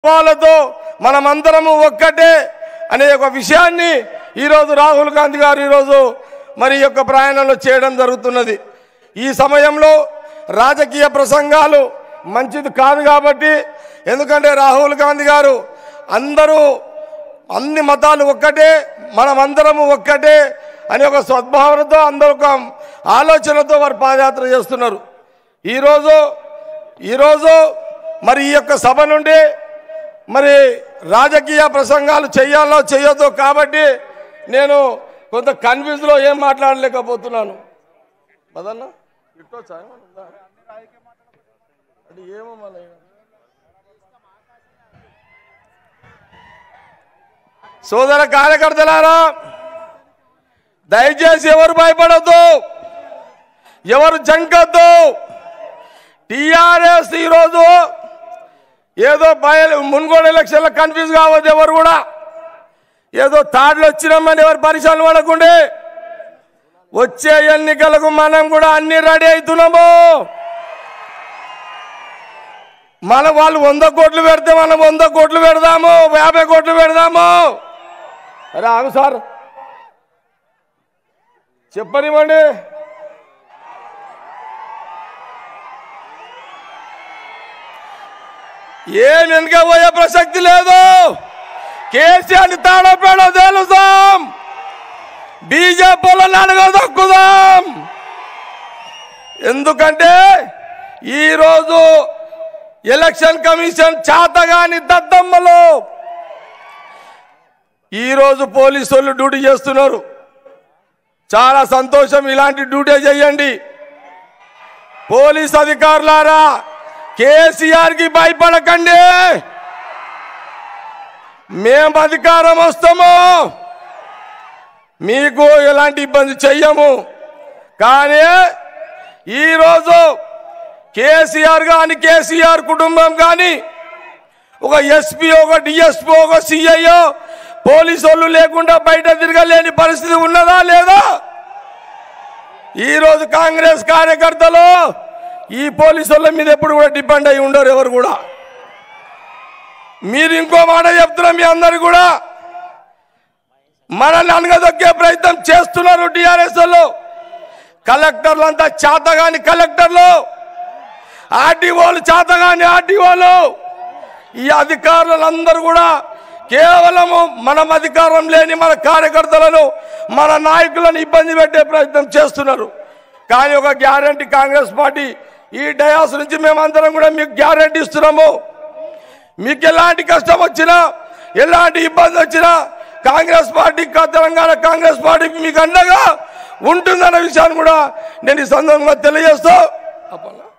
వాళ్ళతో మనమందరము ఒక్కటే అనే ఒక విషయాన్ని ఈరోజు రాహుల్ గాంధీ గారు ఈరోజు మరి ఈ యొక్క ప్రయాణంలో చేయడం జరుగుతున్నది ఈ సమయంలో రాజకీయ ప్రసంగాలు మంచిది కాదు కాబట్టి ఎందుకంటే రాహుల్ గాంధీ గారు అందరూ అన్ని మతాలు ఒక్కటే మనమందరము ఒక్కటే అనే ఒక సద్భావనతో అందరూ ఒక ఆలోచనతో వారు పాదయాత్ర చేస్తున్నారు ఈరోజు ఈరోజు మరి ఈ యొక్క సభ నుండి మరి రాజకీయ ప్రసంగాలు చేయాలో చేయొద్దో కాబట్టి నేను కొంత కన్ఫ్యూజ్లో ఏం మాట్లాడలేకపోతున్నాను మదన్న ఇట్టొచ్చా ఏమన్నా ఉందా? అది ఏమో మళ్ళీ సోదర కార్యకర్తలారా దయచేసి ఎవరు భయపడద్దు ఎవరు జంకద్దు టిఆర్ఎస్ ఈరోజు ఏదో భయ మున్గోడు ఎలక్షన్లో కన్ఫ్యూజ్ కావద్దు ఎవరు కూడా ఏదో తాడులు వచ్చినామని ఎవరు పరిశ్రమలు పడకుండే వచ్చే ఎన్నికలకు మనం కూడా అన్ని రెడీ అవుతున్నాము మన వాళ్ళు వంద కోట్లు పెడితే మనం వంద కోట్లు పెడదాము యాభై కోట్లు పెడదాము అరే ఆగు సార్ చెప్పనివ్వండి ఏం వెనుక పోయే ప్రసక్తి లేదు కేసీఆర్ తాడపేడ తెలుసాం బీజేపీలో నడగ దక్కుదాం ఎందుకంటే ఈరోజు ఎలక్షన్ కమిషన్ చాతగాని దద్దమ్మలు ఈరోజు పోలీసు వాళ్ళు డ్యూటీ చేస్తున్నారు చాలా సంతోషం ఇలాంటి డ్యూటీ చేయండి పోలీస్ అధికారులారా కేసీఆర్ కి భయపడకండి మేము అధికారం వస్తాము మీకు ఎలాంటి ఇబ్బంది చెయ్యము కానీ ఈరోజు కేసీఆర్ కానీ కేసీఆర్ కుటుంబం కానీ ఒక ఎస్పీ ఒక డిఎస్పీ ఒక సిఐఓ పోలీసు వాళ్ళు లేకుండా బయట తిరగలేని పరిస్థితి ఉన్నదా లేదా ఈరోజు కాంగ్రెస్ కార్యకర్తలు ఈ పోలీసు వాళ్ళ మీద ఎప్పుడు కూడా డిపెండ్ అయి ఉండరు ఎవరు కూడా మీరు ఇంకో మాట చెప్తున్నా మీ అందరు కూడా మనల్ని అనగదొక్కే ప్రయత్నం చేస్తున్నారు టిఆర్ఎస్ వాళ్ళు కలెక్టర్లు అంతా చేతగాని కలెక్టర్లు ఆర్డీఓలు చేతగాని ఆర్డీఓలు ఈ అధికారులందరూ కూడా కేవలము మనం అధికారం లేని మన కార్యకర్తలను మన నాయకులను ఇబ్బంది పెట్టే ప్రయత్నం చేస్తున్నారు కానీ ఒక గ్యారంటీ కాంగ్రెస్ పార్టీ ఈ డయాస్ నుంచి మేమందరం కూడా మీకు గ్యారంటీ ఇస్తున్నాము మీకు ఎలాంటి కష్టం వచ్చినా ఎలాంటి ఇబ్బంది వచ్చినా కాంగ్రెస్ పార్టీ కా- తెలంగాణ కాంగ్రెస్ పార్టీ మీకు అండగా ఉంటుందన్న విషయాన్ని కూడా నేను ఈ సందర్భంగా తెలియజేస్తూ అప్పలా